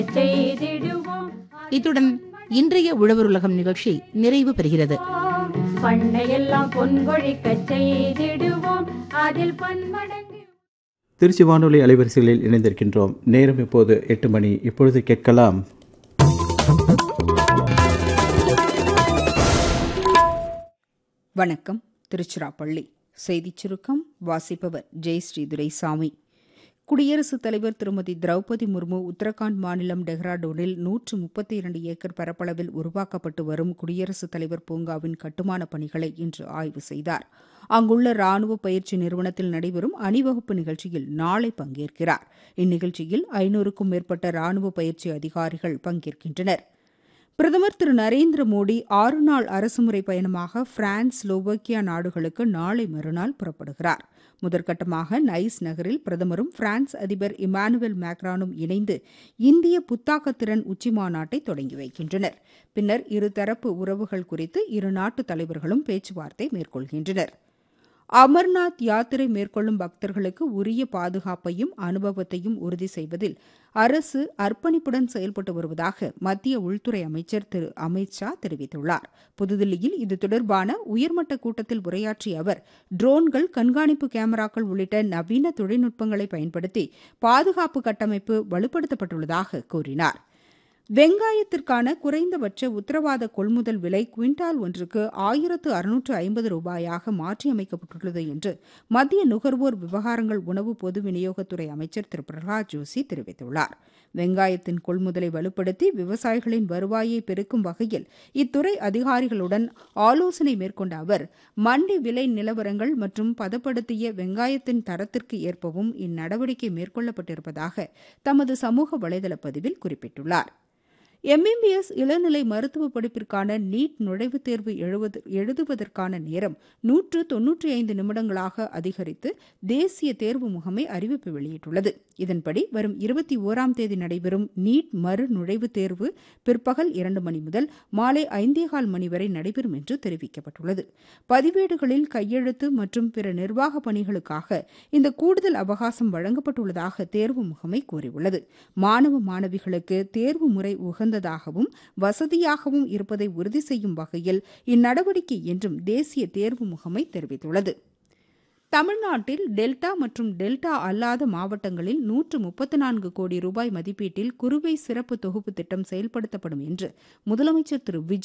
செய்திடுவோம் இத்துடன் இன்றைய உழவர் உலகம் நிகழ்ச்சி நிறைவு பெறுகிறது பண்ணையெல்லாம் பொன்கொழிக்க செய்திடுவோம் அதில் பன்மடங்கு திருச்சி வானொலி அலைவரிசைகளில் இணைந்திருக்கின்றோம் நேரம் இப்போது எட்டு மணி இப்பொழுது கேட்கலாம் வணக்கம் திருச்சிராப்பள்ளி செய்திச் சுருக்கம் வாசிப்பவர் ஜெயஸ்ரீ துரைசாமி குடியரசுத் தலைவர் திருமதி திரௌபதி முர்மு உத்தரகாண்ட் மாநிலம் டெஹ்ராடூனில் நூற்று முப்பத்தி இரண்டு ஏக்கர் பரப்பளவில் உருவாக்கப்பட்டு வரும் குடியரசுத் தலைவர் பூங்காவின் கட்டுமான பணிகளை இன்று ஆய்வு செய்தார் அங்குள்ள ராணுவ பயிற்சி நிறுவனத்தில் நடைபெறும் அணிவகுப்பு நிகழ்ச்சியில் நாளை பங்கேற்கிறார் இந்நிகழ்ச்சியில் ஐநூறுக்கும் மேற்பட்ட ராணுவ பயிற்சி அதிகாரிகள் பங்கேற்கின்றனர் பிரதமர் திரு நரேந்திர மோடி ஆறு நாள் அரசுமுறை பயணமாக பிரான்ஸ் ஸ்லோவோக்கியா நாடுகளுக்கு நாளை மறுநாள் புறப்படுகிறார் முதற்கட்டமாக நைஸ் நகரில் பிரதமரும் பிரான்ஸ் அதிபர் இமானுவேல் மேக்ரானும் இணைந்து இந்திய புத்தாக்கத்திறன் உச்சிமாநாட்டை தொடங்கி வைக்கின்றனர் பின்னர் இருதரப்பு உறவுகள் குறித்து இரு நாட்டு தலைவர்களும் பேச்சுவார்த்தை மேற்கொள்கின்றனர் அமர்நாத் யாத்திரை மேற்கொள்ளும் பக்தர்களுக்கு உரிய பாதுகாப்பையும் அனுபவத்தையும் உறுதி செய்வதில் அரசு அர்ப்பணிப்புடன் செயல்பட்டு வருவதாக மத்திய உள்துறை அமைச்சர் திரு அமித் ஷா தெரிவித்துள்ளார் புதுதில்லியில் இது தொடர்பான உயர்மட்ட கூட்டத்தில் உரையாற்றிய அவர் ட்ரோன்கள் கண்காணிப்பு கேமராக்கள் உள்ளிட்ட நவீன தொழில்நுட்பங்களை பயன்படுத்தி பாதுகாப்பு கட்டமைப்பு வலுப்படுத்தப்பட்டுள்ளதாக கூறினார் வெங்காயத்திற்கான குறைந்தபட்ச உத்தரவாத கொள்முதல் விலை குவிண்டால் ஒன்றுக்கு ஆயிரத்து அறுநூற்று ஐம்பது ரூபாயாக மாற்றியமைக்கப்பட்டுள்ளது என்று மத்திய நுகர்வோர் விவகாரங்கள் உணவு பொது விநியோகத்துறை அமைச்சர் திரு பிரகலாத் ஜோஷி தெரிவித்துள்ளார் வெங்காயத்தின் கொள்முதலை வலுப்படுத்தி விவசாயிகளின் வருவாயை பெருக்கும் வகையில் இத்துறை அதிகாரிகளுடன் ஆலோசனை மேற்கொண்ட அவர் மண்டி விலை நிலவரங்கள் மற்றும் பதப்படுத்திய வெங்காயத்தின் தரத்திற்கு ஏற்பவும் இந்நடவடிக்கை மேற்கொள்ளப்பட்டிருப்பதாக தமது சமூக வலைதள பதிவில் குறிப்பிட்டுள்ளார் எம்பிபிஎஸ் இளநிலை மருத்துவ படிப்பிற்கான நீட் நுழைவுத் தேர்வு எழுவது எழுதுவதற்கான நேரம் நூற்று தொன்னூற்றி ஐந்து நிமிடங்களாக அதிகரித்து தேசிய தேர்வு முகமை அறிவிப்பு வெளியிட்டுள்ளது இதன்படி வரும் இருபத்தி ஓராம் தேதி நடைபெறும் நீட் மறு நுழைவுத் தேர்வு பிற்பகல் இரண்டு மணி முதல் மாலை ஐந்தேகால் மணி வரை நடைபெறும் என்று தெரிவிக்கப்பட்டுள்ளது பதிவேடுகளில் கையெழுத்து மற்றும் பிற நிர்வாக பணிகளுக்காக இந்த கூடுதல் அவகாசம் வழங்கப்பட்டுள்ளதாக தேர்வு முகமை கூறியுள்ளது மாணவ மாணவிகளுக்கு தேர்வு முறை உகந்ததாகவும் வசதியாகவும் இருப்பதை உறுதி செய்யும் வகையில் இந்நடவடிக்கை என்றும் தேசிய தேர்வு முகமை தெரிவித்துள்ளது தமிழ்நாட்டில் டெல்டா மற்றும் டெல்டா அல்லாத மாவட்டங்களில் நூற்று முப்பத்து நான்கு கோடி ரூபாய் மதிப்பீட்டில் குறுவை சிறப்பு தொகுப்பு திட்டம் செயல்படுத்தப்படும் என்று முதலமைச்சர் திரு விஜய்